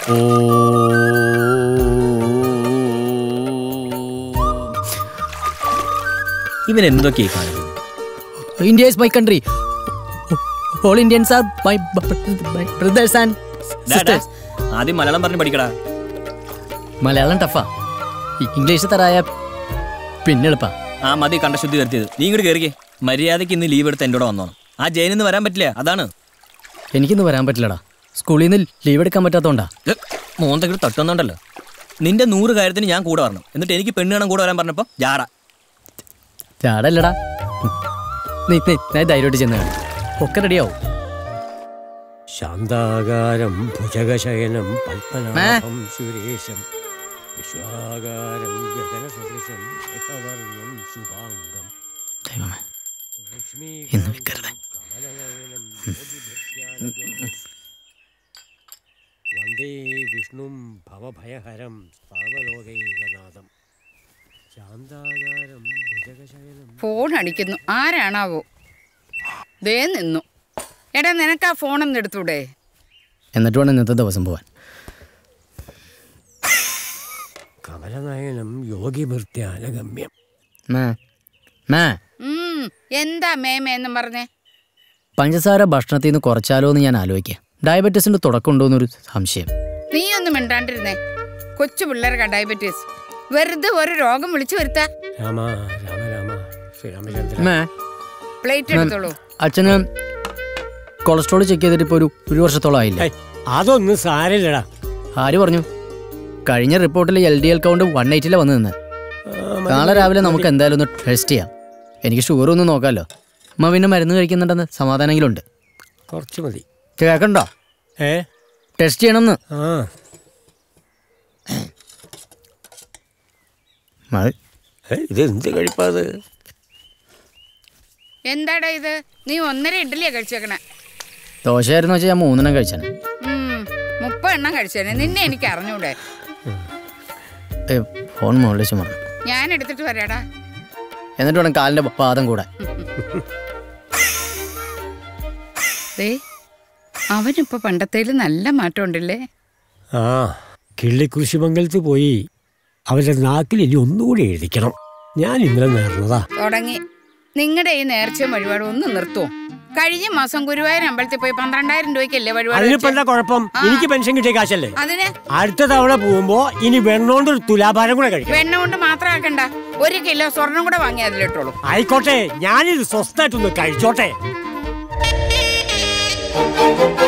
ഇവൻ എന്തൊക്കെയായി കാണിക്കുന്നത് India is my country all Indians are my brothers and ഡാ, ഡാ, സിസ്റ്റേഴ്സ് ആദ്യം മലയാളം പറഞ്ഞ് പഠിക്കടാ മലയാളം ടഫാ ഇംഗ്ലീഷ് തരായ പിന്നെ എളുപ്പാ ആ മതി കണ്ടശുദ്ധി വരുത്തിയത് നീ ഇങ്ങോട്ട് കയറിക്കേ മര്യാദയ്ക്ക് ഇന്ന് ലീവ് എടുത്ത് എൻ്റെ കൂടെ വന്നോണം ആ ജയിലിൽ നിന്ന് വരാൻ പറ്റില്ല അതാണ് എനിക്കിന്ന് വരാൻ പറ്റില്ലടാ സ്കൂളിൽ നിന്ന് ലീവ് എടുക്കാൻ പറ്റാത്തോണ്ടാ മോന്തക്കിട്ട് തട്ടുന്നുണ്ടല്ലോ നിന്റെ നൂറ് കാര്യത്തിന് ഞാൻ കൂടെ വരണം എന്നിട്ട് എനിക്ക് പെണ്ണ് കാണാൻ കൂടെ വരാൻ പറഞ്ഞപ്പോ ജാട ചാടല്ലടാ നീ നീ ഞാൻ ധൈര്യമായിട്ട് ചെന്ന് കാണും ഒക്കെ റെഡിയാവും ശാന്താകാരം ഭുജഗശയനം പത്മനാഭം സുരേശം വിശ്വാകാരം ഗഗനസദൃശം ഏകവർണം ശുഭാംഗം ദൈവമേ ലക്ഷ്മീകാന്തം ഇന്ന് വെക്കരുത് കമലനയനം ജ്യോതിഭൃത്യാനകം. വന്ദേ വിഷ്ണും ഭവഭയഹരം സർവലോകൈകനാഥം ശാന്താകാരം ഭുജഗശയനം ഫോൺ അടിക്കുന്നു ആരാണാവോ ദേ നിന്നു എടാ നിനക്ക് ആ ഫോണൊന്ന് എടുത്തൂടെ എന്നിട്ട് വേണം ഇന്നത്തെ ദിവസം പോവാൻ കമലനയനം യോഗിഭൃത്യാനഗമ്യം മേ മേ ഉം, എന്താ മേമേന്നും പറഞ്ഞേ പഞ്ചസാര ഭക്ഷണത്തിൽ നിന്ന് കുറച്ചാലോ എന്ന് ഞാൻ ആലോചിക്കാം ഡയബറ്റീസിന്റെ തുടക്കം ഉണ്ടോ എന്നൊരു സംശയം നീ ഒന്നും മിണ്ടാണ്ടിരുന്നേ കൊച്ചു പിള്ളേർക്ക് ഡയബറ്റീസ് വെറുതെ ഒരു രോഗം വിളിച്ചു വരുത്താ രാമ രാമ രാമ ശ്രീരാമചന്ദ്ര മേ പ്ലേറ്റ് എടുത്തോളൂ അച്ഛന് കൊളസ്ട്രോൾ ചെക്ക് ചെയ്തിട്ട് ഇപ്പോൾ ഒരു ഒരു വർഷത്തോളം ആയില്ല ഹേയ്, അതൊന്നും സാരമില്ലടാ ആര് പറഞ്ഞു കഴിഞ്ഞ റിപ്പോർട്ടിൽ L D L count one എയ്റ്റിലെ വന്നു നിന്ന് നാളെ രാവിലെ നമുക്ക് എന്തായാലും ഒന്ന് ടെസ്റ്റ് ചെയ്യാം എനിക്ക് ഷുഗർ ഒന്ന് നോക്കാമല്ലോ അമ്മ പിന്നെ മരുന്ന് കഴിക്കുന്നുണ്ടെന്ന് സമാധാനമെങ്കിലും ഉണ്ട് കുറച്ച് മതി കേൾക്കണ്ടോ ഏ ടെസ്റ്റ് ചെയ്യണമെന്ന് ആ മതി. ഏ, ഇത് എന്ത് കഴിപ്പാത് എന്താടാ ഇത് നീ ഒന്നര ഇഡ്ഡലിയാ കഴിച്ചേക്കണേ ദോശയായിരുന്നു വെച്ചാൽ ഞാൻ മൂന്നെണ്ണം കഴിച്ചാണ് ഉം, മുപ്പത് എണ്ണം കഴിച്ചേനെ നിന്നെ എനിക്ക് അറിഞ്ഞൂടെ ഫോൺ മുകളിൽ വെച്ച് മറന്നു ഞാൻ എടുത്തിട്ട് വരാടാ എന്നിട്ട് വേണം കാലിൻ്റെ പാദം കൂടെ ദേ അവനിപ്പോ പണ്ടത്തേല് നല്ല മാറ്റം ഉണ്ടല്ലേ ആ കിള്ളിക്കുരിശുമംഗലത്ത് പോയി അവരുടെ നാക്കിൽ ഇനി ഒന്നുകൂടി എഴുതിക്കണം ഞാൻ ഇന്നലെ നേർന്നതാ തുടങ്ങി നിങ്ങളുടെ ഈ നേർച്ചയും വഴിപാടും ഒന്ന് നിർത്തുവോ കഴിഞ്ഞ മാസം ഗുരുവായൂർ അമ്പലത്തിൽ പോയി പന്ത്രണ്ടായിരം രൂപയ്ക്കല്ലേ വഴിപാട് അതിനിപ്പോ വെച്ചേ? എന്താ കുഴപ്പം ആ. എനിക്ക് പെൻഷൻ കിട്ടിയ കാശല്ലേ അതിന് അടുത്ത തവണ പോകുമ്പോ ഇനി വെണ്ണോണ്ട് ഒരു തുലാഭാരം കൂടെ കഴിക്കണം വെണ്ണ കൊണ്ട് മാത്രം ആക്കണ്ട ഒരു കിലോ സ്വർണം കൂടെ വാങ്ങി അതിലിട്ടോളൂ ആയിക്കോട്ടെ ഞാനിത് സ്വസ്ഥായിട്ടൊന്ന് കഴിച്ചോട്ടെ